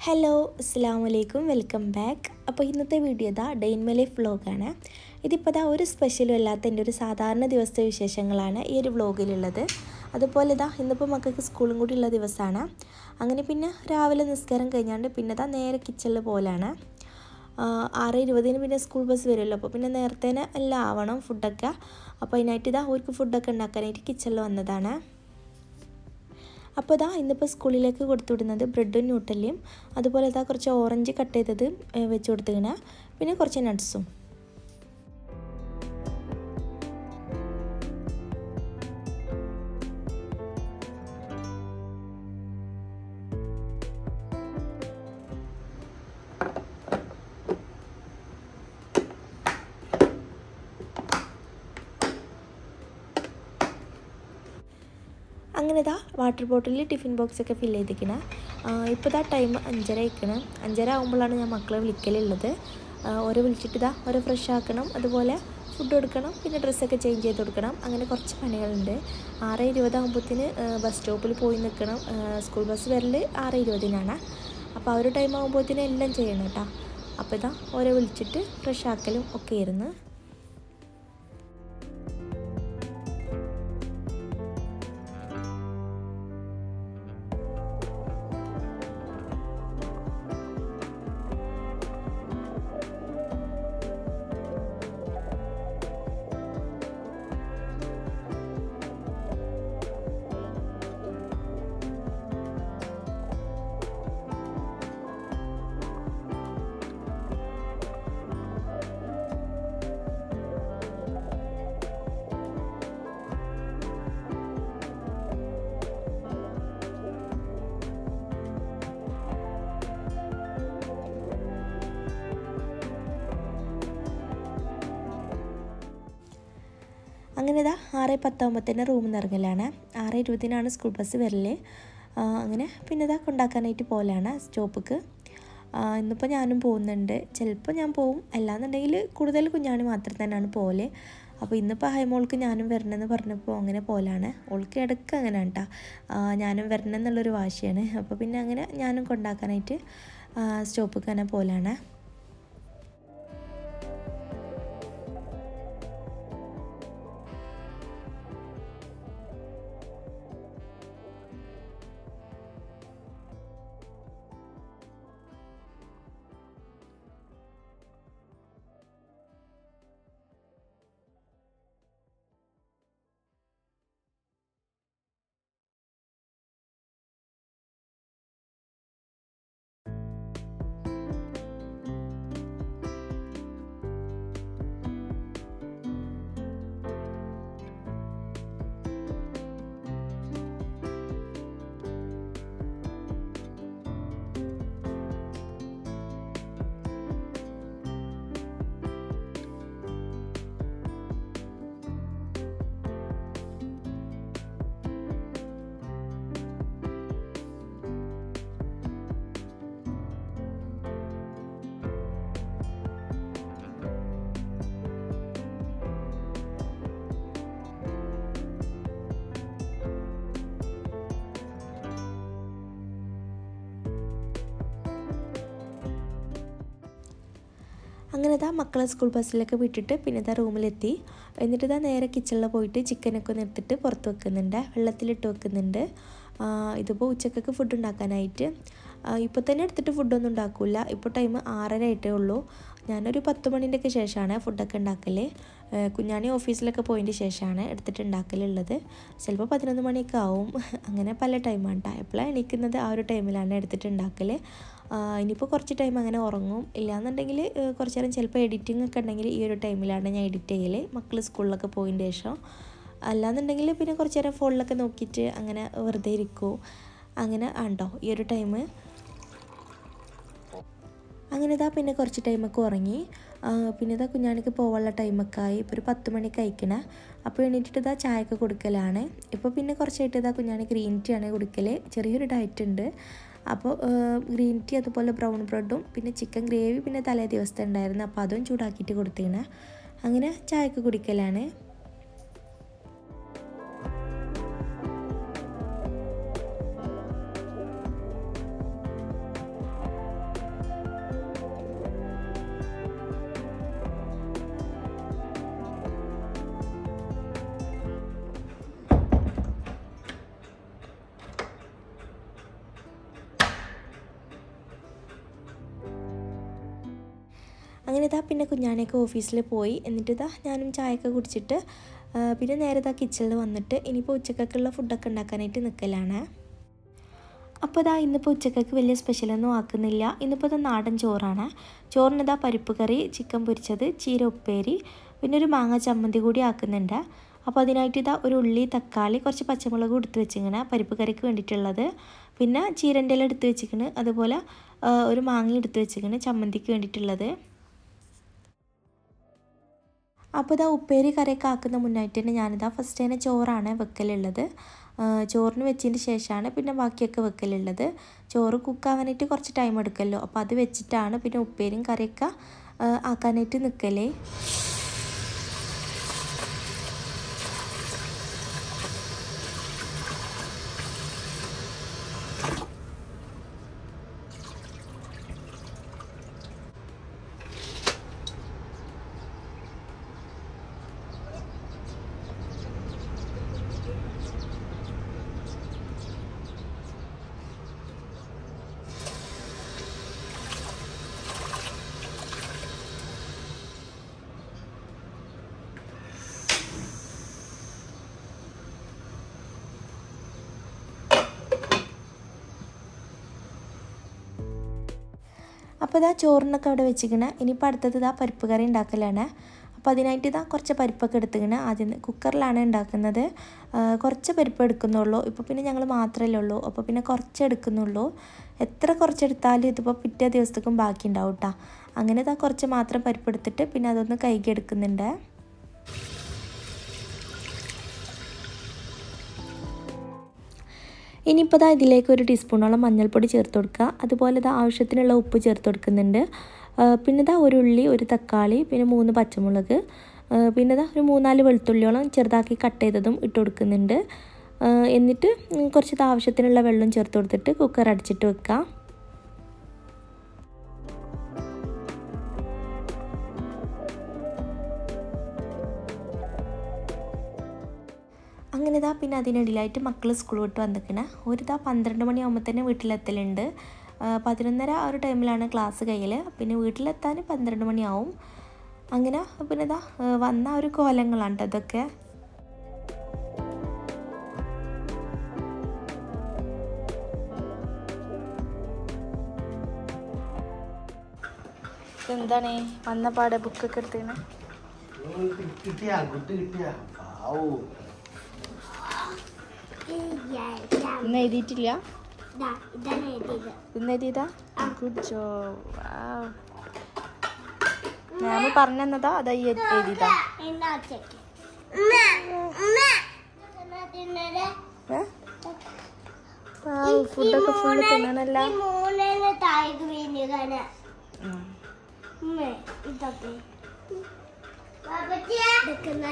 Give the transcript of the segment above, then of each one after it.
Hello അസ്സാം വലൈക്കും welcome back അപ്പോൾ ഇന്നത്തെ വീഡിയോ ഇതാ ഡെയിൻമ ലൈഫ് വ്ളോഗാണ് ഇതിപ്പോൾ ഇതാ ഒരു സ്പെഷ്യലും അല്ലാത്ത എൻ്റെ ഒരു സാധാരണ ദിവസത്തെ വിശേഷങ്ങളാണ് ഈ ഒരു വ്ളോഗിലുള്ളത് അതുപോലെ ഇതാ ഇന്നിപ്പോൾ മക്കൾക്ക് സ്കൂളും കൂടി ഉള്ള ദിവസമാണ് അങ്ങനെ പിന്നെ രാവിലെ നിസ്കാരം കഴിഞ്ഞാണ്ട് പിന്നെ ഇതാ നേരെ കിച്ചണിൽ പോലാണ് ആറ് ഇരുപതിന് പിന്നെ സ്കൂൾ ബസ് വരുമല്ലോ അപ്പോൾ പിന്നെ നേരത്തെ എല്ലാം ആവണം ഫുഡൊക്കെ അപ്പോൾ അതിനായിട്ട് ഇതാ അവർക്ക് ഫുഡൊക്കെ ഉണ്ടാക്കാനായിട്ട് കിച്ചണിൽ വന്നതാണ് അപ്പോൾ ഇതാ ഇന്നിപ്പോൾ സ്കൂളിലേക്ക് കൊടുത്തു വിടുന്നത് ബ്രെഡും ന്യൂട്ടലിയും അതുപോലെ ഇതാ കുറച്ച് ഓറഞ്ച് കട്ട് ചെയ്തത് വെച്ച് കൊടുത്തിങ്ങനെ പിന്നെ കുറച്ച് നട്ട്സും അങ്ങനെ ഇതാ വാട്ടർ ബോട്ടിലിൽ ടിഫിൻ ബോക്സ് ഒക്കെ ഫില്ല് ചെയ്തിരിക്കണം ഇപ്പോൾ ഇതാ ടൈം അഞ്ചര ആയിക്കണം അഞ്ചര ആകുമ്പോഴാണ് ഞാൻ മക്കളെ വിളിക്കലുള്ളത് ഓരോ വിളിച്ചിട്ട് ഇതാ ഓരോ ഫ്രഷ് ആക്കണം അതുപോലെ ഫുഡ് കൊടുക്കണം പിന്നെ ഡ്രസ്സൊക്കെ ചേഞ്ച് ചെയ്ത് കൊടുക്കണം അങ്ങനെ കുറച്ച് പണികളുണ്ട് ആറ് ഇരുപതാകുമ്പോഴത്തേന് ബസ് സ്റ്റോപ്പിൽ പോയി നിൽക്കണം സ്കൂൾ ബസ് വരൽ ആറ് ഇരുപതിനാണ് അപ്പോൾ ആ ഒരു ടൈം ആകുമ്പോഴത്തേനും എല്ലാം ചെയ്യണം കേട്ടോ അപ്പോൾ ഇതാ ഓരോ വിളിച്ചിട്ട് ഫ്രഷ് ആക്കലും ഒക്കെ ആയിരുന്നു അങ്ങനെ ഇതാ ആറ് പത്താകുമ്പോഴത്തേന് റൂമിൽ നിന്ന് ഇറങ്ങലാണ് ആറ് ഇരുപതിനാണ് സ്കൂൾ ബസ് വരല് അങ്ങനെ പിന്നെ ഇതാ കൊണ്ടാക്കാനായിട്ട് പോകലാണ് സ്റ്റോപ്പിക്ക് ഇന്നിപ്പോൾ ഞാനും പോകുന്നുണ്ട് ചിലപ്പോൾ ഞാൻ പോവും അല്ലാന്നുണ്ടെങ്കിൽ കൂടുതൽ കുഞ്ഞാണി മാത്രം തന്നെയാണ് പോകല് അപ്പോൾ ഇന്നിപ്പോൾ ഹൈമോൾക്ക് ഞാനും വരണമെന്ന് പറഞ്ഞപ്പോൾ അങ്ങനെ പോലാണ് ഓൾക്ക് ഇടയ്ക്ക് അങ്ങനെ കേട്ടോ ഞാനും വരണം എന്നുള്ളൊരു വാശിയാണ് അപ്പോൾ പിന്നെ അങ്ങനെ ഞാനും കൊണ്ടാക്കാനായിട്ട് സ്റ്റോപ്പിക്ക് തന്നെ പോലാണ് അങ്ങനെ ഇതാ മക്കളെ സ്കൂൾ ബസ്സിലൊക്കെ വിട്ടിട്ട് പിന്നെ ഇതാ റൂമിലെത്തി എന്നിട്ട് ഇതാ നേരെ കിച്ചണിൽ പോയിട്ട് ചിക്കനൊക്കെ ഒന്ന് എടുത്തിട്ട് പുറത്ത് വെക്കുന്നുണ്ട് വെള്ളത്തിലിട്ട് വെക്കുന്നുണ്ട് ഇതിപ്പോൾ ഉച്ചക്കൊക്കെ ഫുഡ് ഉണ്ടാക്കാനായിട്ട് ഇപ്പോൾ തന്നെ എടുത്തിട്ട് ഫുഡൊന്നും ഉണ്ടാക്കില്ല ഇപ്പോൾ ടൈം ആറര ആയിട്ടേ ഉള്ളൂ ഞാനൊരു പത്ത് മണിൻ്റെയൊക്കെ ശേഷമാണ് ഫുഡൊക്കെ ഉണ്ടാക്കൽ കുഞ്ഞാണി ഓഫീസിലൊക്കെ പോയതിൻ്റെ ശേഷമാണ് എടുത്തിട്ട് ഉണ്ടാക്കലുള്ളത് ചിലപ്പോൾ പതിനൊന്ന് മണിയൊക്കെ ആവും അങ്ങനെ പല ടൈമാണ് കേട്ടോ എപ്പോഴാണ് എണീക്കുന്നത് ആ ഒരു ടൈമിലാണ് എടുത്തിട്ട് ഉണ്ടാക്കൽ ഇനിയിപ്പോൾ കുറച്ച് ടൈം അങ്ങനെ ഉറങ്ങും ഇല്ലാന്നുണ്ടെങ്കിൽ കുറച്ച് നേരം ചിലപ്പോൾ എഡിറ്റിംഗ് ഒക്കെ ഉണ്ടെങ്കിൽ ഈ ഒരു ടൈമിലാണ് ഞാൻ എഡിറ്റ് ചെയ്യൽ മക്കൾ സ്കൂളിലൊക്കെ പോയതിൻ്റെ ശേഷം അല്ലാന്നുണ്ടെങ്കിൽ പിന്നെ കുറച്ച് നേരം ഫോണിലൊക്കെ നോക്കിയിട്ട് അങ്ങനെ വെറുതെ ഇരിക്കും അങ്ങനെ ആണ്ടോ ഈ ഒരു ടൈം അങ്ങനെ ഇതാ പിന്നെ കുറച്ച് ടൈമൊക്കെ ഉറങ്ങി പിന്നെ ഇതാ കുഞ്ഞാണിക്ക് പോകാനുള്ള ടൈമൊക്കെ ആയി ഇപ്പോൾ ഒരു പത്ത് മണിക്ക് അയക്കണേ അപ്പോൾ എണീറ്റിട്ട് ഇതാ ചായയൊക്കെ കൊടുക്കലാണ് ഇപ്പോൾ പിന്നെ കുറച്ചായിട്ട് ഇതാ കുഞ്ഞാണി ഗ്രീൻ ടീ ആണ് കുടിക്കൽ ചെറിയൊരു ഡയറ്റ് ഉണ്ട് അപ്പോൾ ഗ്രീൻ ടീ അതുപോലെ ബ്രൗൺ ബ്രെഡും പിന്നെ ചിക്കൻ ഗ്രേവി പിന്നെ തലേ ദിവസത്തെ ഉണ്ടായിരുന്നു അപ്പോൾ അതും ചൂടാക്കിയിട്ട് കൊടുത്തേണ് അങ്ങനെ ചായയൊക്കെ കുടിക്കലാണ് അങ്ങനെ ഇതാ പിന്നെ കുഞ്ഞാണിയൊക്കെ ഓഫീസിൽ പോയി എന്നിട്ട് ഇതാ ഞാനും ചായയൊക്കെ കുടിച്ചിട്ട് ആ, പിന്നെ നേരെ ഇതാ കിച്ചണിൽ വന്നിട്ട് ഇനിയിപ്പോൾ ഉച്ചക്കൊക്കെയുള്ള ഫുഡൊക്കെ ഉണ്ടാക്കാനായിട്ട് നിൽക്കലാണ് അപ്പോൾ ഇതാ ഇന്നിപ്പോൾ ഉച്ചക്കൊക്കെ വലിയ സ്പെഷ്യലൊന്നും ആക്കുന്നില്ല ഇന്നിപ്പോൾ ഇത് നാടൻ ചോറാണ് ചോറിന് ഇതാ പരിപ്പ് കറി ചിക്കൻ പൊരിച്ചത് ചീര ഉപ്പേരി പിന്നെ ഒരു മാങ്ങ ചമ്മന്തി കൂടി ആക്കുന്നുണ്ട് അപ്പോൾ അതിനായിട്ട് ഇതാ ഒരു ഉള്ളി തക്കാളി കുറച്ച് പച്ചമുളക് എടുത്ത് വെച്ചിങ്ങനെ പരിപ്പ് കറിക്ക് വേണ്ടിയിട്ടുള്ളത് പിന്നെ ചീരൻ്റെ ഇല എടുത്ത് വെച്ചിക്കണ് അതുപോലെ ആ, ഒരു മാങ്ങ എടുത്ത് വെച്ചിക്കണ് ചമ്മന്തിക്ക് വേണ്ടിയിട്ടുള്ളത് അപ്പോൾ ഇതാ ഉപ്പേരി കറിയൊക്കെ ആക്കുന്ന മുന്നായിട്ട് തന്നെ ഞാനിതാ ഫസ്റ്റ് തന്നെ ചോറാണ് വെക്കലുള്ളത് ആ, ചോറിന് വെച്ചതിന് ശേഷമാണ് പിന്നെ ബാക്കിയൊക്കെ വെക്കലുള്ളത് ചോറ് കുക്കാവാനായിട്ട് കുറച്ച് ടൈം എടുക്കുമല്ലോ അപ്പോൾ അത് വെച്ചിട്ടാണ് പിന്നെ ഉപ്പേരിയും കറിയൊക്കെ ആ, ആക്കാനായിട്ട് നിൽക്കലേ അപ്പോൾ ഇതാ ചോറിനൊക്കെ അവിടെ വെച്ചിക്കണേ ഇനിയിപ്പോൾ അടുത്തത് ഇതാ പരിപ്പ് കറി ഉണ്ടാക്കലാണ് അപ്പോൾ അതിനായിട്ട് ഇതാ കുറച്ച് പരിപ്പൊക്കെ എടുത്തിക്കണേ ആദ്യം കുക്കറിലാണ് ഉണ്ടാക്കുന്നത് ആ, കുറച്ച് പരിപ്പ് എടുക്കുന്നുള്ളൂ ഇപ്പോൾ പിന്നെ ഞങ്ങൾ മാത്രമല്ലേ ഉള്ളൂ അപ്പോൾ പിന്നെ കുറച്ച് എടുക്കുന്നുള്ളൂ എത്ര കുറച്ചെടുത്താലും ഇതിപ്പോൾ പിറ്റേ ദിവസത്തേക്കും ബാക്കി ഉണ്ടാവും കേട്ടോ അങ്ങനെ ഇതാ കുറച്ച് മാത്രം പരിപ്പ് എടുത്തിട്ട് പിന്നെ അതൊന്ന് കൈകി എടുക്കുന്നുണ്ട് ഇനിയിപ്പോൾ ദാ ഇതിലേക്ക് ഒരു ടീസ്പൂണോളം മഞ്ഞൾപ്പൊടി ചേർത്ത് കൊടുക്കുക അതുപോലെ ഇതാ ആവശ്യത്തിനുള്ള ഉപ്പ് ചേർത്ത് കൊടുക്കുന്നുണ്ട് ആ, പിന്നെ ഇതാ ഒരു ഉള്ളി ഒരു തക്കാളി പിന്നെ മൂന്ന് പച്ചമുളക് ആ, പിന്നെ ഇതാ ഒരു മൂന്നാല് വെളുത്തുള്ളിയോളം ചെറുതാക്കി കട്ട് ചെയ്തതും ഇട്ട് കൊടുക്കുന്നുണ്ട് ആ, എന്നിട്ട് ഉം, കുറച്ച് ഇത് ആവശ്യത്തിനുള്ള വെള്ളം ചേർത്ത് കൊടുത്തിട്ട് കുക്കർ അടിച്ചിട്ട് വെക്കുക അങ്ങനെ ഇതാ പിന്നെ അതിനിടയിലായിട്ട് മക്കൾ സ്കൂൾ വിട്ട് വന്നിക്കണേ ഒരു ഇതാ പന്ത്രണ്ട് മണിയാകുമ്പോൾ തന്നെ വീട്ടിലെത്തലുണ്ട് ആ, പതിനൊന്നര ആ ഒരു ടൈമിലാണ് ക്ലാസ് കയ്യിൽ പിന്നെ വീട്ടിലെത്താൻ പന്ത്രണ്ട് മണിയാവും അങ്ങനെ പിന്നെ ഇതാ ആ, വന്ന ആ ഒരു കോലങ്ങളാണ് ട്ടോ ഇതൊക്കെ എന്താണ് വന്ന പാടെ ബുക്കൊക്കെ എടുത്തേക്കണേ കിട്ടിയാ കുട്ടി കിട്ടിയാ പാവോ ഇന്ന് എഴുതിയിട്ടില്ല ഇതാണ് എഴുതിയത് ഇന്ന് എഴുതിയതാ ഗുഡ് ജോബ് മാം പറഞ്ഞതാ അതാ ഈ എഴുതിയതാ എന്നാ ചെക്ക് ഫുഡൊക്കെ ഫുള്ള് തിന്നണല്ല ഈ മൂന്നിന് താഴേക്ക് വീഴുകയാണ് ഉമ്മേ, ഇതൊക്കെ ഇതൊക്കെ എന്നാ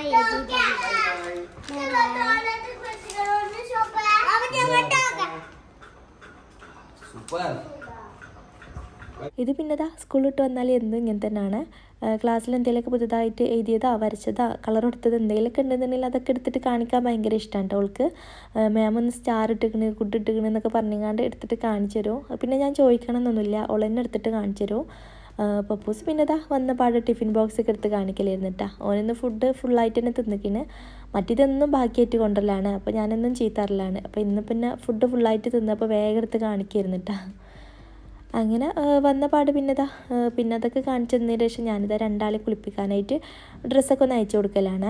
എഴുതിയത് സൂപ്പർ ഇത് പിന്നെതാ സ്കൂളിൽ വിട്ട് വന്നാൽ എന്നും ഇങ്ങനെ തന്നെയാണ് ക്ലാസ്സിൽ എന്തെങ്കിലുമൊക്കെ പുതുതായിട്ട് എഴുതിയതാ വരച്ചതാ കളർ കൊടുത്തത് എന്തെങ്കിലുമൊക്കെ ഉണ്ടെന്നുണ്ടെങ്കിൽ അതൊക്കെ എടുത്തിട്ട് കാണിക്കാൻ ഭയങ്കര ഇഷ്ടമാണ് കേട്ടോ അവൾക്ക് മാം ഒന്ന് സ്റ്റാർ ഇട്ടിക്കണ് കുട്ടി ഇട്ടിക്കണ് എന്നൊക്കെ പറഞ്ഞങ്ങാണ്ട് എടുത്തിട്ട് കാണിച്ചു തരും പിന്നെ ഞാൻ ചോദിക്കണം എന്നൊന്നുമില്ല അവൾ തന്നെ എടുത്തിട്ട് കാണിച്ചു തരും പപ്പൂസ് പിന്നെ ഇതാ വന്ന പാടെ ടിഫിൻ ബോക്സ് ഒക്കെ എടുത്ത് കാണിക്കലായിരുന്നു കേട്ടോ ഓനിന്ന് ഫുഡ് ഫുള്ളായിട്ട് തന്നെ തിന്നിക്കിന് മറ്റിതൊന്നും ബാക്കിയായിട്ട് കൊണ്ടല്ലാണ് അപ്പോൾ ഞാനൊന്നും ചീത്താറില്ലാണ് അപ്പോൾ ഇന്ന് പിന്നെ ഫുഡ് ഫുള്ളായിട്ട് തിന്നപ്പോൾ വേഗം എടുത്ത് കാണിക്കായിരുന്നു കേട്ടോ അങ്ങനെ ആ, വന്ന പാട് പിന്നെതാ ആ, പിന്നെ അതൊക്കെ കാണിച്ചു തന്നതിന് ശേഷം ഞാനിതാ രണ്ടാളെ കുളിപ്പിക്കാനായിട്ട് ഡ്രസ്സൊക്കെ ഒന്ന് അയച്ചു കൊടുക്കലാണ്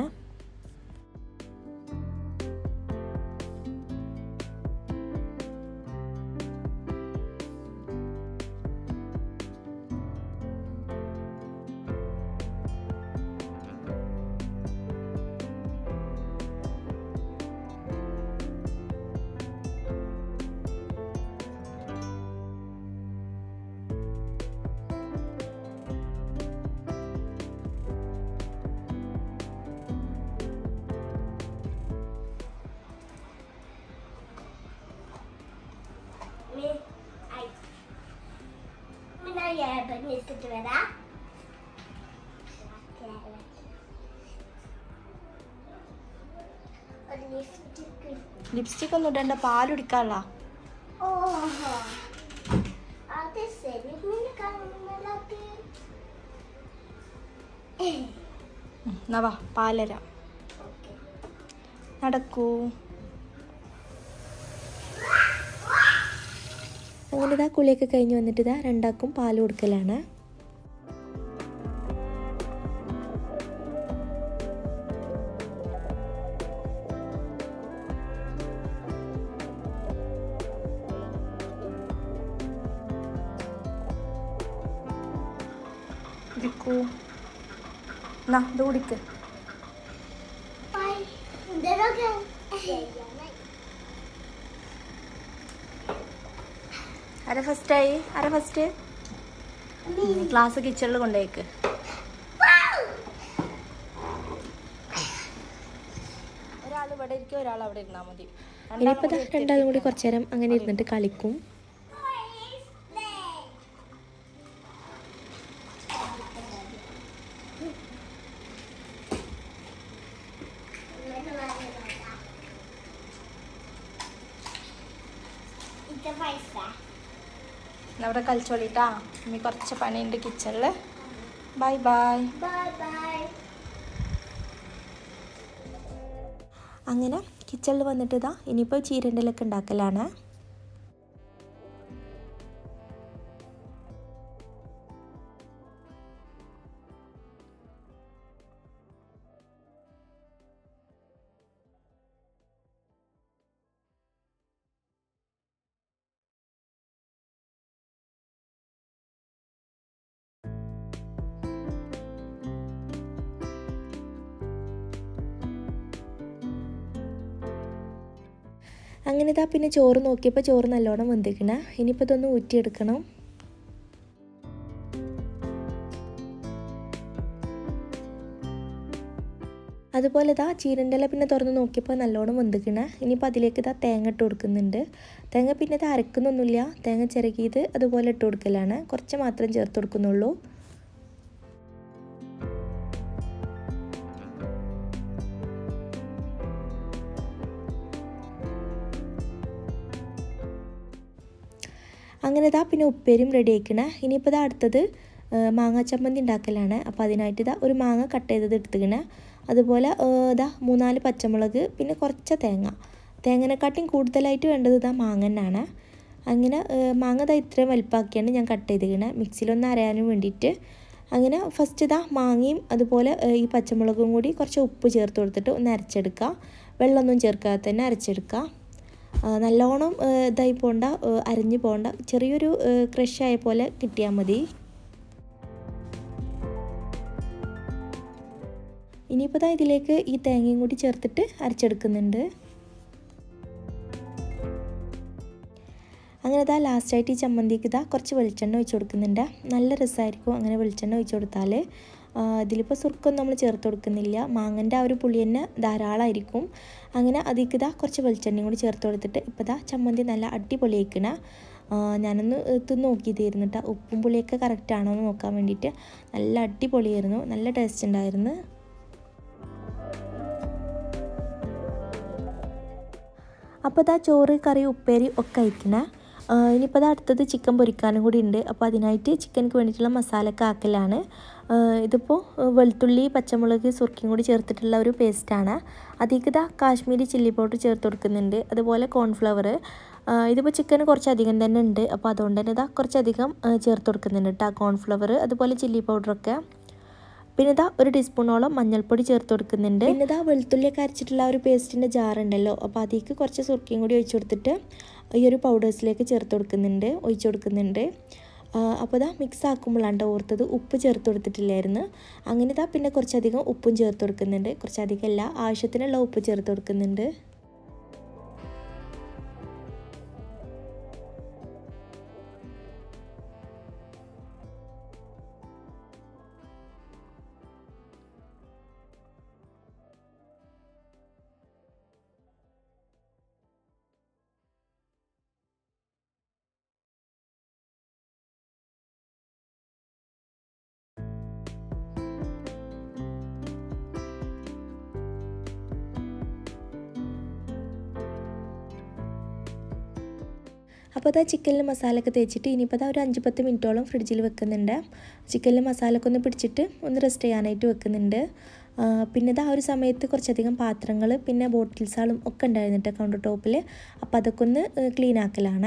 എടുത്തിട്ട് വരാം ഒരു ലിഫ്റ്റ് ലിപ്സ്റ്റിക് ഒന്നും ഇടണ്ട പാലുടിക്കാനുള്ള ഓഹോ അത് ശരി നിന്നെ കാണുന്നത് എന്നാ വാ പാലര നടക്കൂ അങ്ങനെ ഇതാ കുളിയൊക്കെ കഴിഞ്ഞ് വന്നിട്ട് ഇതാ രണ്ടാക്കും പാൽ കൊടുക്കലാണ് ഇരിക്കൂ എന്നാ ഇത് കുടിക്ക് Bye. എന്തൊക്കെ ആരാ ഫസ്റ്റായി ആരാ ഫസ്റ്റ് ക്ലാസ് കിച്ചണിൽ കൊണ്ടുപോയിക്ക് ഒരാൾ ഇവിടെ ഇരിക്കും ഒരാൾ അവിടെ ഇരുന്നാൽ മതി ഇനിയിപ്പോൾ രണ്ടാളും കൂടി കുറച്ചു നേരം അങ്ങനെ ഇരുന്നിട്ട് കളിക്കും ഇത് പൈസ അവിടെ കളിച്ചോളിട്ടാ ഇനി കുറച്ച് പണിയുണ്ട് കിച്ചണിൽ ബൈ ബൈ ബൈ ബൈ അങ്ങനെ കിച്ചണിൽ വന്നിട്ട് ഇതാ ഇനിയിപ്പോൾ ചീരണ്ടലൊക്കെ ഉണ്ടാക്കലാണ് അങ്ങനെ ഇതാ പിന്നെ ചോറ് നോക്കിയപ്പോൾ ചോറ് നല്ലോണം വെന്തിക്കണ ഇനിയിപ്പോൾ ഇതൊന്ന് ഊറ്റിയെടുക്കണം അതുപോലെ ഇതാ ചീരൻ്റെ പിന്നെ തുറന്ന് നോക്കിയപ്പോൾ നല്ലോണം വെന്തിക്കണ ഇനിയിപ്പോൾ അതിലേക്ക് ഇതാ തേങ്ങ ഇട്ട് കൊടുക്കുന്നുണ്ട് തേങ്ങ പിന്നെ ഇത് അരക്കുന്നൊന്നുമില്ല തേങ്ങ ചിരകിയത് അതുപോലെ ഇട്ട് കൊടുക്കലാണ് കുറച്ച് മാത്രം ചേർത്ത് കൊടുക്കുന്നുള്ളൂ അങ്ങനെ ഇതാ പിന്നെ ഉപ്പേരും റെഡി ആക്കണേ ഇനിയിപ്പോൾ ഇതാ അടുത്തത് മാങ്ങ ചമ്മന്തി ഉണ്ടാക്കലാണ് അപ്പോൾ അതിനായിട്ട് ഇതാ ഒരു മാങ്ങ കട്ട് ചെയ്തത് എടുത്തുക്കണേ അതുപോലെ ഇതാ മൂന്നാല് പച്ചമുളക് പിന്നെ കുറച്ച് തേങ്ങ തേങ്ങനെക്കാട്ടിയും കൂടുതലായിട്ട് വേണ്ടത് ഇതാ മാങ്ങ തന്നെയാണ് അങ്ങനെ മാങ്ങ ഇതാ ഇത്രയും വലുപ്പമാക്കിയാണ് ഞാൻ കട്ട് ചെയ്തിരിക്കണേ മിക്സിയിലൊന്ന് അരയാനും വേണ്ടിയിട്ട് അങ്ങനെ ഫസ്റ്റ് ഇതാ മാങ്ങയും അതുപോലെ ഈ പച്ചമുളകും കൂടി കുറച്ച് ഉപ്പ് ചേർത്ത് കൊടുത്തിട്ട് ഒന്ന് അരച്ചെടുക്കുക വെള്ളമൊന്നും ചേർക്കാതെ തന്നെ അരച്ചെടുക്കുക നല്ലോണം ഇതായി പോണ്ട അരിഞ്ഞു പോണ്ട ചെറിയൊരു ക്രഷായ പോലെ കിട്ടിയാൽ മതി ഇനിയിപ്പോൾ ഇതാ ഇതിലേക്ക് ഈ തേങ്ങയും കൂടി ചേർത്തിട്ട് അരച്ചെടുക്കുന്നുണ്ട് അങ്ങനെ ഇതാ ലാസ്റ്റായിട്ട് ഈ ചമ്മന്തിക്ക് ഇതാ കുറച്ച് വെളിച്ചെണ്ണ ഒഴിച്ച് കൊടുക്കുന്നുണ്ട് നല്ല രസമായിരിക്കും അങ്ങനെ വെളിച്ചെണ്ണ ഒഴിച്ച് കൊടുത്താൽ ഇതിലിപ്പോൾ സുർക്കൊന്നും നമ്മൾ ചേർത്ത് കൊടുക്കുന്നില്ല മാങ്ങൻ്റെ ആ ഒരു പുളി തന്നെ ധാരാളമായിരിക്കും അങ്ങനെ അതിലേക്ക് ഇതാ കുറച്ച് വെളിച്ചെണ്ണയും കൂടി ചേർത്ത് കൊടുത്തിട്ട് ഇപ്പോൾ ഇതാ ചമ്മന്തി നല്ല അടിപൊളിയാക്കണ ഞാനൊന്ന് തിന്ന് നോക്കിയതായിരുന്നു കേട്ടോ ഉപ്പും പുളിയൊക്കെ കറക്റ്റ് ആണോ എന്ന് നോക്കാൻ വേണ്ടിയിട്ട് നല്ല അടിപൊളിയായിരുന്നു നല്ല ടേസ്റ്റ് ഉണ്ടായിരുന്നു അപ്പോൾ ഇതാ ചോറ് കറി ഉപ്പേരി ഒക്കെ അയക്കണേ ഇനിയിപ്പോൾ അത് അടുത്തത് ചിക്കൻ പൊരിക്കാനും കൂടി ഉണ്ട് അപ്പോൾ അതിനായിട്ട് ചിക്കനക്ക് വേണ്ടിയിട്ടുള്ള മസാലയൊക്കെ ആക്കലാണ് ഇതിപ്പോൾ വെളുത്തുള്ളി പച്ചമുളക് സുർക്കയും കൂടി ചേർത്തിട്ടുള്ള ഒരു പേസ്റ്റാണ് അതിലേക്ക് ഇതാ കാശ്മീരി ചില്ലി പൗഡർ ചേർത്ത് കൊടുക്കുന്നുണ്ട് അതുപോലെ കോൺഫ്ലവർ ഇതിപ്പോൾ ചിക്കന് കുറച്ചധികം തന്നെ ഉണ്ട് അപ്പോൾ അതുകൊണ്ട് തന്നെ ഇതാ കുറച്ചധികം ചേർത്ത് കൊടുക്കുന്നുണ്ട് കേട്ടോ കോൺഫ്ലവർ അതുപോലെ ചില്ലി പൗഡറൊക്കെ പിന്നെ ഇതാ ഒരു ടീസ്പൂണോളം മഞ്ഞൾപ്പൊടി ചേർത്ത് കൊടുക്കുന്നുണ്ട് പിന്നെ ഇതാ വെളുത്തുള്ളിയൊക്കെ അരച്ചിട്ടുള്ള ആ ഒരു പേസ്റ്റിൻ്റെ ജാറുണ്ടല്ലോ അപ്പോൾ അതിലേക്ക് കുറച്ച് സുർക്കയും കൂടി ഒഴിച്ചു കൊടുത്തിട്ട് ഈ ഒരു പൗഡേഴ്സിലേക്ക് ചേർത്ത് കൊടുക്കുന്നുണ്ട് ഒഴിച്ചു കൊടുക്കുന്നുണ്ട് അപ്പോൾ ഇതാ മിക്സ് ആക്കുമ്പോഴാണ് ഓർത്തത് ഉപ്പ് ചേർത്ത് കൊടുത്തിട്ടില്ലായിരുന്നു അങ്ങനെ ഇതാ പിന്നെ കുറച്ചധികം ഉപ്പും ചേർത്ത് കൊടുക്കുന്നുണ്ട് കുറച്ചധികം അല്ല ആവശ്യത്തിനുള്ള ഉപ്പ് ചേർത്ത് കൊടുക്കുന്നുണ്ട് അപ്പോൾ അതാ ചിക്കനിൽ മസാല ഒക്കെ തേച്ചിട്ട് ഇനിയിപ്പോൾ അതാ ഒരു അഞ്ച് പത്ത് മിനിറ്റോളം ഫ്രിഡ്ജിൽ വെക്കുന്നുണ്ട് ചിക്കനിൽ മസാല ഒക്കെ ഒന്ന് പിടിച്ചിട്ട് ഒന്ന് റെസ്റ്റ് ചെയ്യാനായിട്ട് വെക്കുന്നുണ്ട് ആ, പിന്നെ ഇതാ ആ ഒരു സമയത്ത് കുറച്ചധികം പാത്രങ്ങൾ പിന്നെ ബോട്ടിൽസാളും ഒക്കെ ഉണ്ടായിരുന്നിട്ട് കൗണ്ടർ ടോപ്പിൽ അപ്പോൾ അതൊക്കെ ഒന്ന് ക്ലീൻ ആക്കലാണ്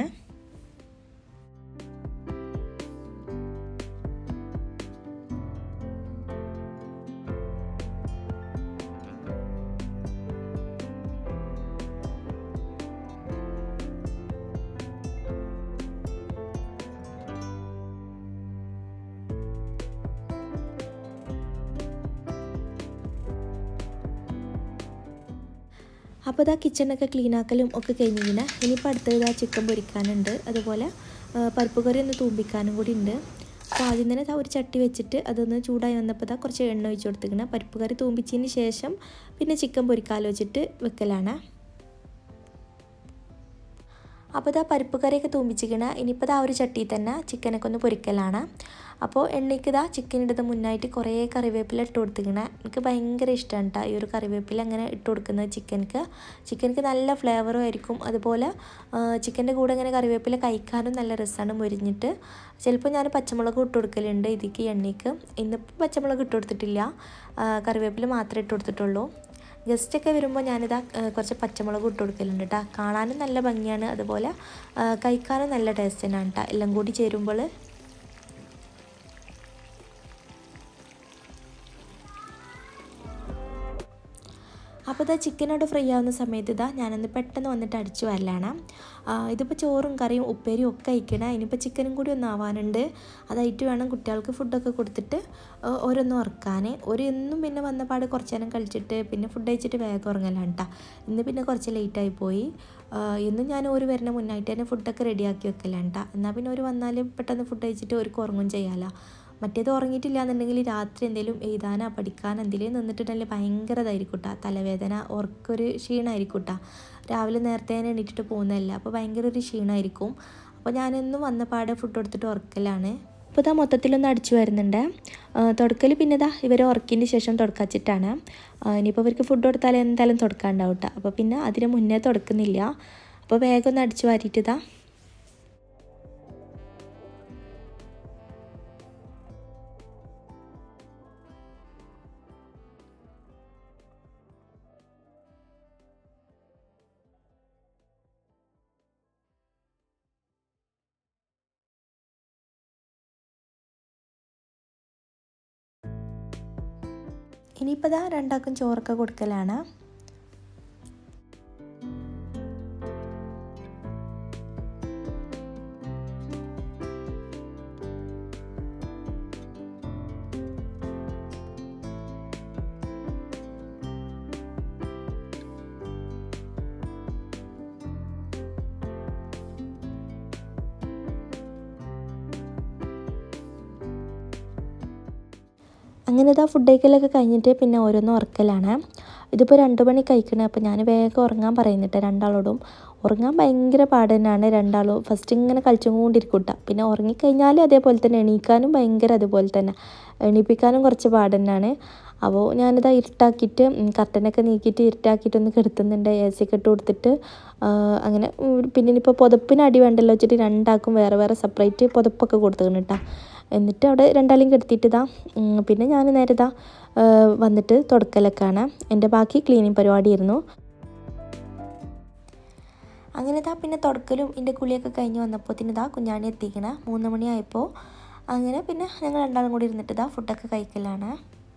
അപ്പോൾ ഇതാ കിച്ചണൊക്കെ ക്ലീൻ ആക്കലും ഒക്കെ കഴിഞ്ഞിങ്ങനെ ഇനിയിപ്പോൾ അടുത്തത് ഇതാ ചിക്കൻ പൊരിക്കാനുണ്ട് അതുപോലെ ആ, പരിപ്പ് കറി ഒന്ന് തൂമ്പിക്കാനും കൂടി ഉണ്ട് അപ്പോൾ ആദ്യം തന്നെ ഇതാ ഒരു ചട്ടി വെച്ചിട്ട് അതൊന്ന് ചൂടായി വന്നപ്പോൾ ഇതാ കുറച്ച് എണ്ണ ഒഴിച്ച് കൊടുത്തിക്കണം പരിപ്പ് കറി തൂമ്പിച്ചതിന് ശേഷം പിന്നെ ചിക്കൻ പൊരിക്കാലോ വെച്ചിട്ട് വെക്കലാണ് അപ്പോൾ ഇതാ പരിപ്പ് കറിയൊക്കെ തൂമ്പിച്ചിക്കണ ഇനിയിപ്പോൾ ഇതാ ഒരു ചട്ടിയിൽ തന്നെ ചിക്കനൊക്കെ ഒന്ന് പൊരിക്കലാണ് അപ്പോൾ എണ്ണയ്ക്ക് ഇതാ ചിക്കൻ ഇടുന്ന മുന്നായിട്ട് കുറേ കറിവേപ്പില ഇട്ട് കൊടുത്തിക്കണ എനിക്ക് ഭയങ്കര ഇഷ്ടമാണ് കേട്ടോ ഈ ഒരു കറിവേപ്പില അങ്ങനെ ഇട്ട് കൊടുക്കുന്നത് ചിക്കൻക്ക് ചിക്കൻക്ക് നല്ല ഫ്ലേവറും ആയിരിക്കും അതുപോലെ ചിക്കൻ്റെ കൂടെ ഇങ്ങനെ കറിവേപ്പില കഴിക്കാനും നല്ല രസമാണ് മുരിഞ്ഞിട്ട് ചിലപ്പോൾ ഞാൻ പച്ചമുളക് ഇട്ട് കൊടുക്കലുണ്ട് ഇതിക്ക് ഈ എണ്ണയ്ക്ക് ഇന്നിപ്പോൾ പച്ചമുളക് ഇട്ട് കൊടുത്തിട്ടില്ല ആ, കറിവേപ്പില മാത്രമേ ഇട്ട് കൊടുത്തിട്ടുള്ളൂ ഗസ്റ്റൊക്കെ വരുമ്പോൾ ഞാനിതാ ആ, കുറച്ച് പച്ചമുളക് ഇട്ട് കൊടുക്കലുണ്ട് കേട്ടോ കാണാനും നല്ല ഭംഗിയാണ് അതുപോലെ ആ, കഴിക്കാനും നല്ല ടേസ്റ്റ് തന്നെയാണ് കേട്ടോ എല്ലാം കൂടി ചേരുമ്പോൾ അപ്പോൾ ഇതാ ചിക്കനോട് ഫ്രൈ ആവുന്ന സമയത്ത് ഇതാ ഞാനൊന്ന് പെട്ടെന്ന് വന്നിട്ട് അടിച്ചു വരലാണ് ഇതിപ്പോൾ ചോറും കറിയും ഉപ്പേരിയും ഒക്കെ അയക്കണം ഇനിയിപ്പോൾ ചിക്കനും കൂടി ഒന്ന് ആവാനുണ്ട് അതായിട്ട് വേണം കുട്ടികൾക്ക് ഫുഡൊക്കെ കൊടുത്തിട്ട് ആ, ഓരോന്ന് ഉറക്കാൻ ഒരു എന്നും പിന്നെ വന്നപാട് കുറച്ച് നേരം കളിച്ചിട്ട് പിന്നെ ഫുഡ് കഴിച്ചിട്ട് വേഗം ഉറങ്ങലാണ് കേട്ടോ ഇന്ന് പിന്നെ കുറച്ച് ലേറ്റായി പോയി ആ, ഇന്ന് ഞാൻ ഒരു വരുന്ന മുന്നായിട്ട് തന്നെ ഫുഡൊക്കെ റെഡിയാക്കി വെക്കലാണ് കേട്ടോ എന്നാൽ പിന്നെ ഒരു വന്നാൽ പെട്ടെന്ന് ഫുഡ് കഴിച്ചിട്ട് ഒരു ഉറങ്ങും ചെയ്യാമല്ലോ മറ്റേത് ഉറങ്ങിയിട്ടില്ല എന്നുണ്ടെങ്കിൽ രാത്രി എന്തെങ്കിലും എഴുതാനോ പഠിക്കാനോ എന്തെങ്കിലും നിന്നിട്ടുണ്ടെങ്കിൽ ഭയങ്കര ഇതായിരിക്കും കേട്ടോ തലവേദന ഉറക്കൊരു ക്ഷീണമായിരിക്കും കേട്ടോ രാവിലെ നേരത്തെ തന്നെ എണീറ്റിട്ട് പോകുന്നതല്ല അപ്പോൾ ഭയങ്കര ഒരു ക്ഷീണമായിരിക്കും അപ്പോൾ ഞാനെന്നും വന്ന പാടെ ഫുഡ് എടുത്തിട്ട് ഉറക്കലാണ് അപ്പോൾ ഇതാ മൊത്തത്തിലൊന്ന് അടിച്ചു വരുന്നുണ്ട് തുടക്കൽ പിന്നെ ഇതാ ഇവരെ ഉറക്കിയതിന് ശേഷം തുടക്കച്ചിട്ടാണ് ഇനിയിപ്പോൾ ഇവർക്ക് ഫുഡ് കൊടുത്താൽ എന്തായാലും തുടക്കാണ്ടാവും കേട്ടോ അപ്പോൾ പിന്നെ അതിന് മുന്നേ തുടക്കുന്നില്ല അപ്പോൾ വേഗം ഒന്ന് അടിച്ചു വാരിയിട്ട് ഇതാ ഇനിയിപ്പോൾ ഇതാ രണ്ടാക്കും ചോറൊക്കെ കൊടുക്കലാണ് അങ്ങനെ ഇതാ ഫുഡ് കഴിക്കലൊക്കെ കഴിഞ്ഞിട്ട് പിന്നെ ഓരോന്ന് ഉറക്കലാണ് ഇതിപ്പോൾ രണ്ട് മണി കഴിക്കണേ അപ്പോൾ ഞാൻ വേഗം ഉറങ്ങാൻ പറയുന്നിട്ട് രണ്ടാളോടും ഉറങ്ങാൻ ഭയങ്കര പാട് തന്നെയാണ് രണ്ടാളും ഫസ്റ്റ് ഇങ്ങനെ കളിച്ചുകൊണ്ടിരിക്കും കേട്ടോ പിന്നെ ഉറങ്ങിക്കഴിഞ്ഞാൽ അതേപോലെ തന്നെ എണീക്കാനും ഭയങ്കര അതുപോലെ തന്നെ എണീപ്പിക്കാനും കുറച്ച് പാട് തന്നെയാണ് അപ്പോൾ ഞാനിതാ ഇരുട്ടാക്കിയിട്ട് കർട്ടനൊക്കെ നീക്കിയിട്ട് ഇരുട്ടാക്കിയിട്ട് ഒന്ന് കിടത്തുന്നുണ്ട് എ സി ഒക്കെ ഇട്ട് കൊടുത്തിട്ട് ആ, അങ്ങനെ ഉം, പിന്നെ ഇനിയിപ്പോൾ പുതപ്പിന് അടി വേണ്ടല്ലോ വെച്ചിട്ട് രണ്ടാക്കും വേറെ വേറെ സെപ്പറേറ്റ് പുതപ്പൊക്കെ കൊടുത്തേക്കണം കേട്ടോ എന്നിട്ട് അവിടെ രണ്ടാളെയും കെടുത്തിയിട്ട് ഇതാ ഉം, പിന്നെ ഞാൻ നേരെ ഇതാ ആ, വന്നിട്ട് തുടക്കലൊക്കെയാണ് എൻ്റെ ബാക്കി ക്ലീനിങ് പരിപാടിയായിരുന്നു അങ്ങനെ ഇതാ പിന്നെ തുടക്കലും എൻ്റെ കുളിയൊക്കെ കഴിഞ്ഞ് വന്നപ്പോൾ തന്നെ ഇതാ കുഞ്ഞാണി എത്തിക്കണ മൂന്ന് മണിയായപ്പോൾ അങ്ങനെ പിന്നെ ഞങ്ങൾ രണ്ടാളും കൂടി ഇരുന്നിട്ട് ഇതാ ഫുഡൊക്കെ കഴിക്കലാണ്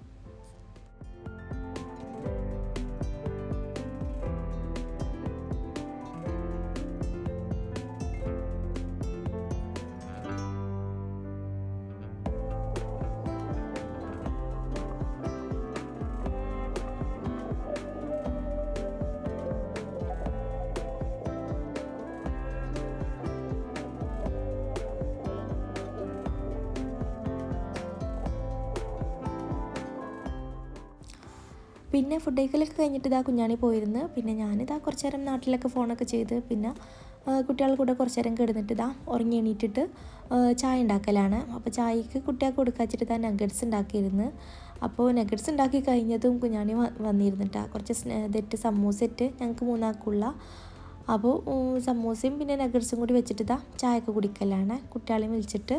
പിന്നെ ഫുഡ് കഴിക്കലൊക്കെ കഴിഞ്ഞിട്ട് ഇതാ കുഞ്ഞാണി പോയിരുന്നു പിന്നെ ഞാനിതാ കുറച്ച് നേരം നാട്ടിലൊക്കെ ഫോണൊക്കെ ചെയ്ത് പിന്നെ ആ, കുട്ടികളുടെ കൂടെ കുറച്ച് നേരം കിടന്നിട്ട് ഇതാ ഉറങ്ങി എണീറ്റിട്ട് ആ, ചായ ഉണ്ടാക്കലാണ് അപ്പോൾ ചായക്ക് കുട്ടികൾക്ക് കൊടുക്കാച്ചിട്ട് ഇതാ നഗറ്റ്സ് ഉണ്ടാക്കിയിരുന്നു അപ്പോൾ നഗറ്റ്സ് ഉണ്ടാക്കി കഴിഞ്ഞതും കുഞ്ഞാണി വ- വന്നിരുന്നിട്ടാ കുറച്ച് സ്നേ- ഇതിട്ട് സമൂസ ഇട്ട് ഞങ്ങൾക്ക് മൂന്നാൾക്കുള്ള അപ്പോൾ ഉം, സമൂസയും പിന്നെ നഗറ്റ്സും കൂടി വെച്ചിട്ട് ഇതാ ചായയൊക്കെ കുടിക്കലാണ് കുട്ടികളെയും വിളിച്ചിട്ട്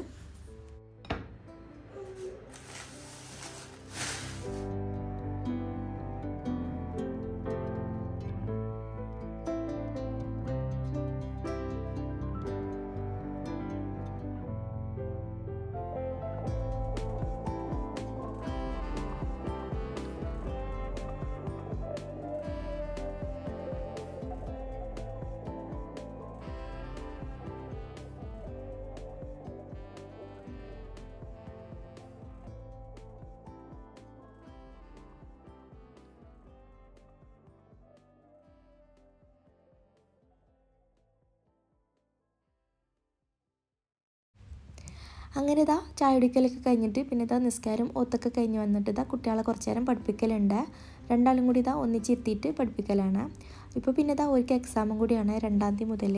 അങ്ങനെ ഇതാ ചായ കുടിക്കലൊക്കെ കഴിഞ്ഞിട്ട് പിന്നെ ഇതാ നിസ്കാരം ഒത്തൊക്കെ കഴിഞ്ഞ് വന്നിട്ട് ഇതാ കുട്ടികളെ കുറച്ച് നേരം പഠിപ്പിക്കലുണ്ട് രണ്ടാളും കൂടി ഇതാ ഒന്നിച്ചിരുത്തിയിട്ട് പഠിപ്പിക്കലാണ് ഇപ്പോൾ പിന്നെ ഇതാ ഒരിക്കൽ എക്സാമും കൂടിയാണ് രണ്ടാം തീയതി മുതൽ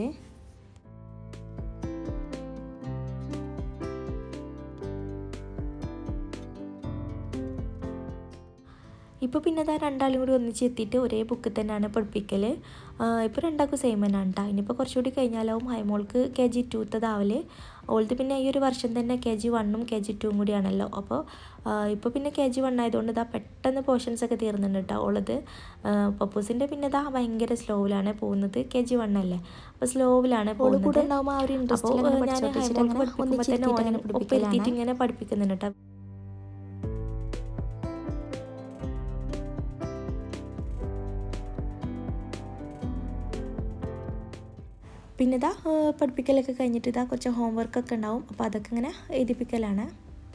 ഇപ്പോൾ പിന്നെ ഇതാ രണ്ടാളും കൂടി ഒന്നിച്ച് എത്തിയിട്ട് ഒരേ ബുക്കിൽ തന്നെയാണ് പഠിപ്പിക്കൽ ഇപ്പോൾ രണ്ടാൾക്കും സെയിം തന്നെയാണ് കേട്ടോ ഇനിയിപ്പോൾ കുറച്ചുകൂടി കഴിഞ്ഞാലാവും ഹൈമോൾക്ക് കെ ജി ടൂത്തതാവല് ഓൾത് പിന്നെ ഈ ഒരു വർഷം തന്നെ കെ ജി വണ്ണും കെ ജി ടൂവും കൂടിയാണല്ലോ അപ്പോൾ ഇപ്പോൾ പിന്നെ കെ ജി വൺ ആയതുകൊണ്ട് ഇതാ പെട്ടെന്ന് പോർഷൻസ് ഒക്കെ തീർന്നുണ്ട് കേട്ടോ ഉള്ളത് പപ്പൂസിൻ്റെ പിന്നെ ഇതാ ഭയങ്കര സ്ലോവിലാണ് പോകുന്നത് കെ ജി വൺ അല്ലേ അപ്പോൾ സ്ലോവിലാണ് പോകുന്നത് കൂടെ ഉണ്ടാവുമ്പോൾ ആ ഒരു അപ്പോൾ ഇൻട്രസ്റ്റിൽ അങ്ങനെ ഞാൻ പഠിച്ചോണ്ടിരിച്ചിട്ട് ഹൈമോൾക്ക് അങ്ങനെ പഠിപ്പിക്കുമ്പോൾ തന്നെ ഒന്നിച്ചിരുത്തിയിട്ട് അങ്ങനെ ഓനെ ഒപ്പം ഇരുത്തിയിട്ട് പഠിപ്പിക്കലാണ് ഇങ്ങനെ പഠിപ്പിക്കുന്നുണ്ട് കേട്ടോ പിന്നെ ഇതാ ഏഹ് പഠിപ്പിക്കലൊക്കെ കഴിഞ്ഞിട്ട് ഇതാ കുറച്ച് ഹോംവർക്കൊക്കെ ഉണ്ടാവും അപ്പോൾ അതൊക്കെ ഇങ്ങനെ എഴുതിപ്പിക്കലാണ്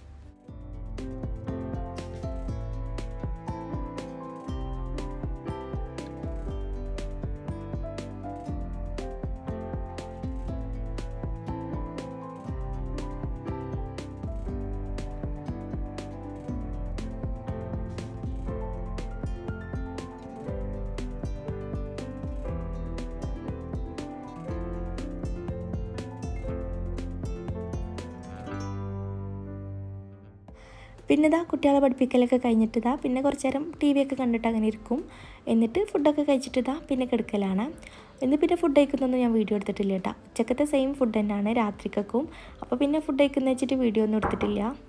പിന്നെ ഇതാ കുട്ടികളെ പഠിപ്പിക്കലൊക്കെ കഴിഞ്ഞിട്ട് ഇതാ പിന്നെ കുറച്ച് നേരം ടി വി ഒക്കെ കണ്ടിട്ട് അങ്ങനെ ഇരിക്കും എന്നിട്ട് ഫുഡൊക്കെ കഴിച്ചിട്ട് ഇതാ പിന്നെ കിടക്കലാണ് ഇന്ന് പിന്നെ ഫുഡ് കഴിക്കുന്നൊന്നും ഞാൻ വീഡിയോ എടുത്തിട്ടില്ല കേട്ടോ ഉച്ചക്കത്തെ സെയിം ഫുഡ് തന്നെയാണ് രാത്രിക്കും അപ്പോൾ പിന്നെ ഫുഡ് കഴിക്കുന്ന വെച്ചിട്ട് വീഡിയോ ഒന്നും എടുത്തിട്ടില്ല